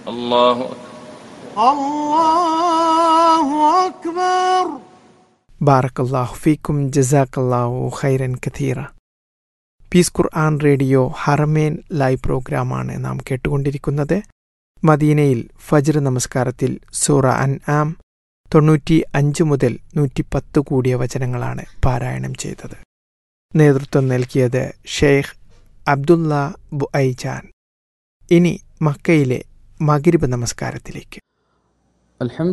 الله الله أكبر ബാറക്കല്ലാഹു ഫീക്കും ജസാക്കല്ലാഹു ഖൈറൻ കഥീറ peace Quran radio Haramain live പ്രോഗ്രാമാണ് നാം കേട്ടുകൊണ്ടിരിക്കുന്നത് മദീനയിൽ ഫജ്ർ നമസ്കാരത്തിൽ സൂറ അൻ ആം തൊണ്ണൂറ്റി അഞ്ച് മുതൽ നൂറ്റിപ്പത്ത് കൂടിയ വചനങ്ങളാണ് പാരായണം ചെയ്തത് നേതൃത്വം നൽകിയത് ഷെയ്ഖ് അബ്ദുള്ള ബുഐജാൻ ഇനി മക്കയിലെ മഗ്രിബ് നമസ്കാരത്തിലേക്ക് الحمد